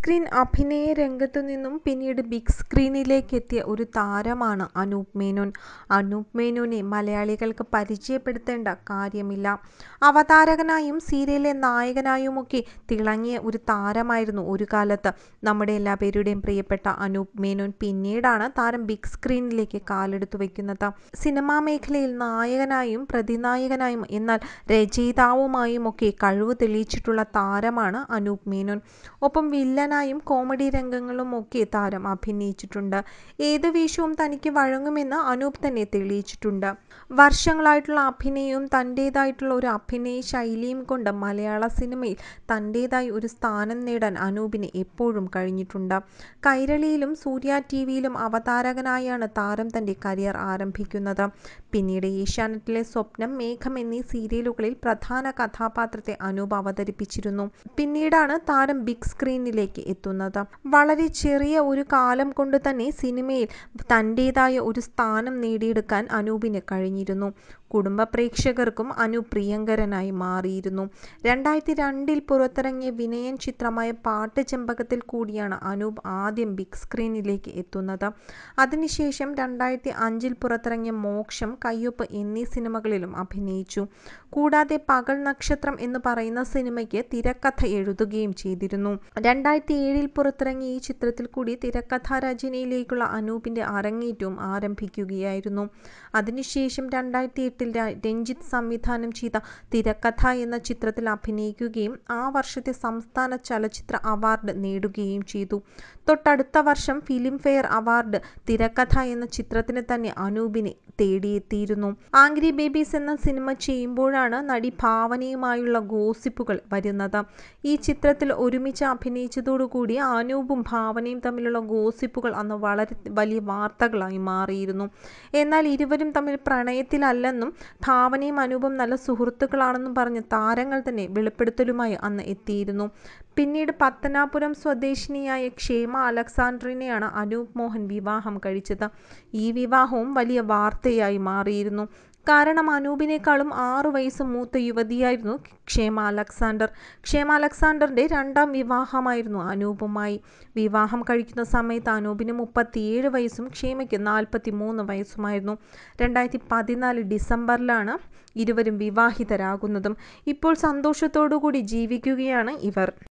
screen അഭിനയ രംഗത്തു നിന്നും പിന്നീട് ബിഗ് സ്ക്രീനിലേക്ക് എത്തിയ ഒരു താരമാണ് അനൂപ് മേനോൻ അനൂപ് മേനോനെ മലയാളികൾക്ക് പരിചയപ്പെടുത്തേണ്ട കാര്യമില്ല അവതാരകനായും സീരിയലിലെ നായകനായുമൊക്കെ തിളങ്ങിയ ഒരു താരമായിരുന്നു ഒരു കാലത്ത് നമ്മുടെ എല്ലാവരുടെയും പ്രിയപ്പെട്ട അനൂപ് മേനോൻ പിന്നീടാണ് താരം ബിഗ് സ്ക്രീനിലേക്ക് കാലെടുത്തു വയ്ക്കുന്നത് സിനിമാ മേഖലയിൽ നായകനായും പ്രതിനായകനായും എന്നാൽ രചയിതാവുമായും ഒക്കെ കഴിവ് തെളിയിച്ചിട്ടുള്ള താരമാണ് അനൂപ് മേനോൻ ഒപ്പം വില്ലനായും കോമഡി രംഗങ്ങളും ഒക്കെ താരം അഭിനയിച്ചിട്ടുണ്ട് ഏത് വേഷവും തനിക്ക് വഴങ്ങുമെന്ന് അനൂപ് തന്നെ തെളിയിച്ചിട്ടുണ്ട് വർഷങ്ങളായിട്ടുള്ള അഭിനയവും തൻ്റേതായിട്ടുള്ള ഒരു അഭിനയ ശൈലിയും കൊണ്ട് മലയാള സിനിമയിൽ തൻ്റേതായി ഒരു സ്ഥാനം നേടാൻ അനൂപിന് എപ്പോഴും കഴിഞ്ഞിട്ടുണ്ട് കൈരളിയിലും സൂര്യ ടി വിയിലും അവതാരകനായാണ് താരം തൻ്റെ കരിയർ ആരംഭിക്കുന്നത് പിന്നീട് ഏഷ്യാനെറ്റിലെ സ്വപ്നം മേഘം എന്നീ സീരിയലുകളിൽ പ്രധാന കഥാപാത്രത്തെ അനൂപ് അവതരിപ്പിച്ചിരുന്നു പിന്നീടാണ് താരം ബിഗ് സ്ക്രീനിലേക്ക് എത്തുന്നത് വളരെ ചെറിയ ഒരു കാലം കൊണ്ട് തന്നെ സിനിമയിൽ തൻ്റേതായ ഒരു സ്ഥാനം നേടിയെടുക്കാൻ അനൂപിന് കഴിഞ്ഞിരുന്നു കുടുംബ പ്രേക്ഷകർക്കും അനൂപ് പ്രിയങ്കരനായി മാറിയിരുന്നു രണ്ടായിരത്തി രണ്ടിൽ പുറത്തിറങ്ങിയ വിനയൻ ചിത്രമായ പാട്ട് ചെമ്പകത്തിൽ കൂടിയാണ് അനൂപ് ആദ്യം ബിഗ് സ്ക്രീനിലേക്ക് എത്തുന്നത് അതിനുശേഷം രണ്ടായിരത്തി അഞ്ചിൽ പുറത്തിറങ്ങിയ മോക്ഷം കയ്യൊപ്പ് എന്നീ സിനിമകളിലും അഭിനയിച്ചു കൂടാതെ പകൽ നക്ഷത്രം എന്ന് പറയുന്ന സിനിമയ്ക്ക് തിരക്കഥ എഴുതുകയും ചെയ്തിരുന്നു രണ്ടായിരത്തി ഏഴിൽ പുറത്തിറങ്ങിയ ഈ ചിത്രത്തിൽ കൂടി തിരക്കഥാ രചനയിലേക്കുള്ള അനൂപിൻ്റെ അരങ്ങേറ്റവും ആരംഭിക്കുകയായിരുന്നു അതിനുശേഷം രണ്ടായിരത്തി എട്ടിൽ രഞ്ജിത്ത് സംവിധാനം ചെയ്ത തിരക്കഥ എന്ന ചിത്രത്തിൽ അഭിനയിക്കുകയും ആ വർഷത്തെ സംസ്ഥാന ചലച്ചിത്ര അവാർഡ് നേടുകയും ചെയ്തു തൊട്ടടുത്ത വർഷം ഫിലിം ഫെയർ അവാർഡ് തിരക്കഥ എന്ന ചിത്രത്തിന് തന്നെ അനൂപിനെ തേടിയെത്തിയിരുന്നു ആംഗ്രി ബേബീസ് എന്ന സിനിമ ചെയ്യുമ്പോഴാണ് നടി ഭാവനയുമായുള്ള ഗോസിപ്പുകൾ വരുന്നത് ഈ ചിത്രത്തിൽ ഒരുമിച്ച് അഭിനയിച്ചതോടുകൂടി അനൂപും ഭാവനയും തമ്മിലുള്ള ഗോസിപ്പുകൾ അന്ന് വളരെ വലിയ വാർത്തകളായി മാറിയിരുന്നു എന്നാൽ ഇരുവരും തമ്മിൽ പ്രണയത്തിലല്ലെന്നും ഭാവനയും അനൂപും നല്ല സുഹൃത്തുക്കളാണെന്നും പറഞ്ഞ് താരങ്ങൾ തന്നെ വെളിപ്പെടുത്തലുമായി അന്ന് എത്തിയിരുന്നു പിന്നീട് പത്തനാപുരം സ്വദേശിനിയായ ക്ഷേമ അലക്സാണ്ടറിനെയാണ് അനൂപ് മോഹൻ വിവാഹം കഴിച്ചത് ഈ വിവാഹവും വലിയ വാർത്തയായി മാറിയിരുന്നു കാരണം അനൂപിനേക്കാളും ആറു വയസ്സ് മൂത്ത യുവതിയായിരുന്നു ക്ഷേമ അലക്സാണ്ടർ ക്ഷേമ അലക്സാണ്ടറിൻ്റെ രണ്ടാം വിവാഹമായിരുന്നു അനൂപുമായി വിവാഹം കഴിക്കുന്ന സമയത്ത് അനൂപിന് മുപ്പത്തിയേഴ് വയസ്സും ക്ഷേമയ്ക്ക് നാൽപ്പത്തി മൂന്ന് വയസ്സുമായിരുന്നു രണ്ടായിരത്തി പതിനാല് ഡിസംബറിലാണ് ഇരുവരും വിവാഹിതരാകുന്നതും ഇപ്പോൾ സന്തോഷത്തോടു കൂടി ജീവിക്കുകയാണ് ഇവർ